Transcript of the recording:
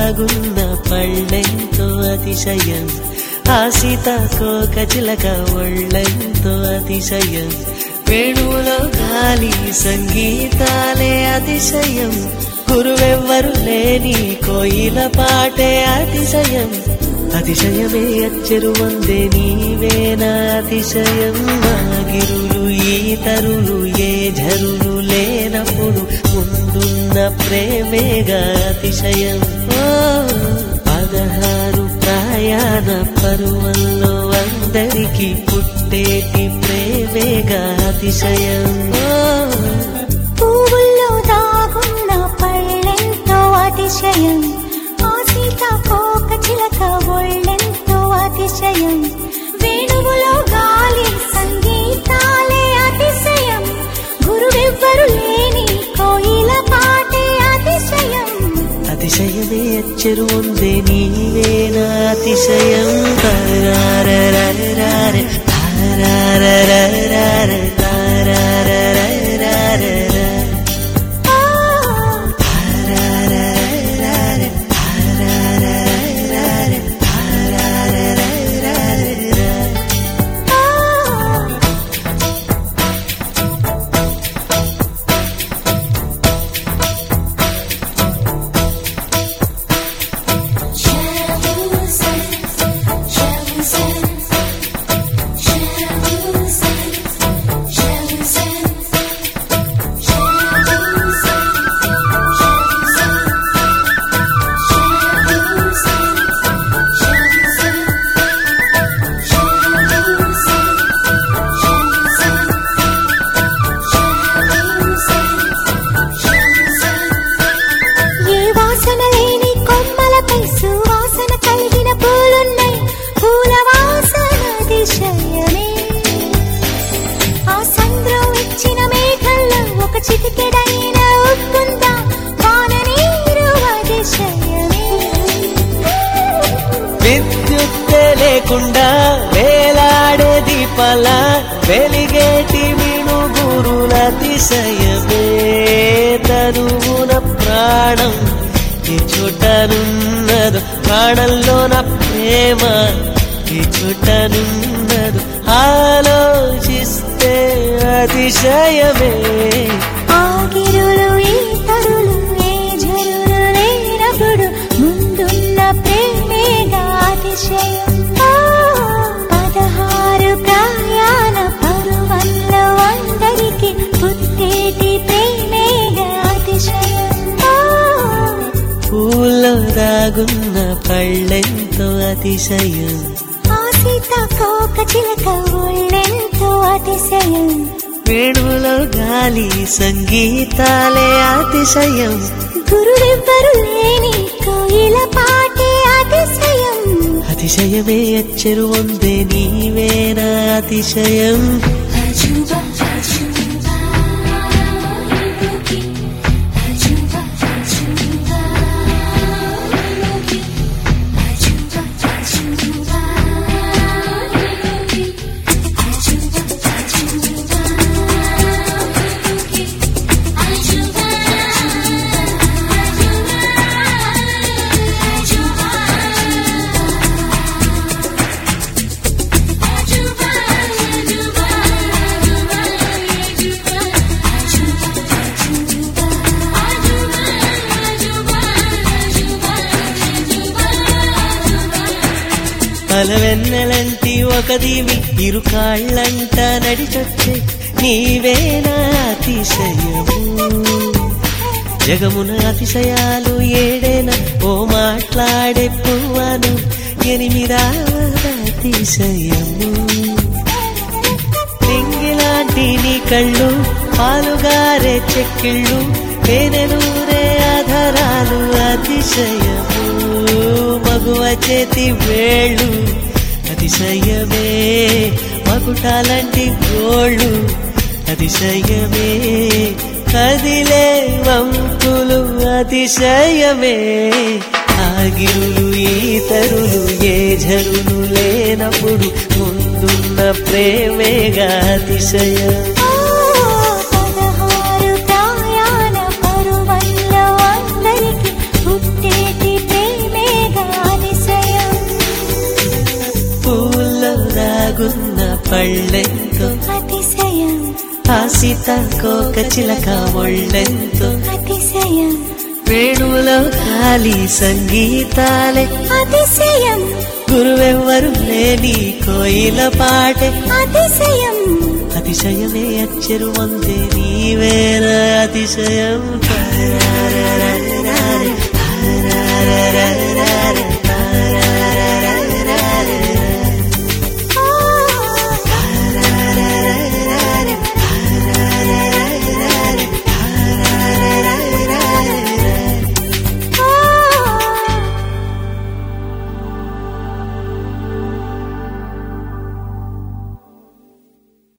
దాగున్న పళ్ళెంతో అతిశయం ఆ సీతాకోక చిలక ఒళ్ళెంతో అతిశయం వేణువులో గాలి సంగీతాలే అతిశయం గురువెవ్వరు లేని కోయిల పాటే అతిశయం అతిశయమే అచ్చరు వందే నీవేనా అతిశయం మాగిరులు ఈతరులు ఏ ఝరులు లేనప్పుడు ముందున్న ప్రేమేగా అతిశయం ఓ పదహారు ప్రయాణ పరువల్లో అందరికీ పుట్టేటి ప్రేమేగా అతిశయం ఓ పువ్వుల్లో దాగున్న పళ్ళెంతో అతిశయం ఆ సీతాకోక చిలక ఒళ్ళెంతో అతిశయం వేణువులో గాలి సంగీతాలే అతిశయం గురువెవ్వరు లేని కోయిల పాటే అతిశయం అతిశయమే అచ్చరు ఉందే నీవేనా అతిశయం తారారరారార, తారారరారార, తారారరారార, ఆ, తారారరారార, తారారరారార, తారారరారార. ఆ. ఏ వాసన లేని కొమ్మలపై సువాసన కలిగిన పూలున్నాయి పూల వాసన అతిశయమే ఆ సంద్రం ఇచ్చిన మేఘంలో ఒక చిటికెడైన ఉప్పుందా వాన నీరు అతిశయమే విద్యుత్తే లేకుండా వేలాడే దీపాల వెలిగేటి మిణుగురుల అతిశయమే తనువున ప్రాణం ఈ చుట్టనున్నదు ప్రాణంలోన ప్రేమ ఈ చుట్టనున్నదు ఆలోచిస్తే అతిశయమే ఆగిరులు ఈ తరులు ఏ జరులు లేనప్పుడు ముందున్న ప్రేమేగా అతిశయం ఆ, పదహారు ప్రయాణ పరువల్లో అందరికి పుట్టేటి ప్రేమేగా అతిశయం ఆ, పూల్లో దాగున్న పళ్ళెంతో అతిశయం ఆ సీతాకోక చిలక ఒళ్ళెంతో అతిశయం వేణువులో గాలి సంగీతాలే అతిశయం గురువెవ్వరు లేని కోయిల పాటే అతిశయం అతిశయమే అచ్చరు ఉందే నీవేనా అతిశయం అజుబా అజుబా అజుబా అజుబా అజుబా అజుబా పలవెన్నెలంటి ఒక దీవి ఇరు కాళ్ళంట నడిచొచ్చే నీవేనా అతిశయము జగమున అతిశయాలు ఏడేన ఓ మాట్లాడే పువ్వను ఎనిమిదావద అతిశయము నింగిలాంటి నీ కళ్ళు పాలుగారే చెక్కిళ్ళు తేనెలూరే ఆధారాలు అతిశయము మగువ చేతి వేళ్ళు అతిశయమే మకుటాలంటి గోళ్ళు అతిశయమే కదిలే వంపులు అతిశయమే ఆగిరులు ఈతరులు ఏ జరులు లేనప్పుడు ముందున్న ప్రేమేగా అతిశయం పదహారు ప్రయాణ పరువల్లో అందరికి పుట్టేటి ప్రేమ సీతాకోక చిలక ఒళ్ళెంతో అతిశయం వేణువులో గాలి సంగీతాలే అతిశయం గురువెవ్వరు లేని కోయిల పాటే అతిశయం అతిశయమే అచ్చరు వందే నీవేర అతిశయం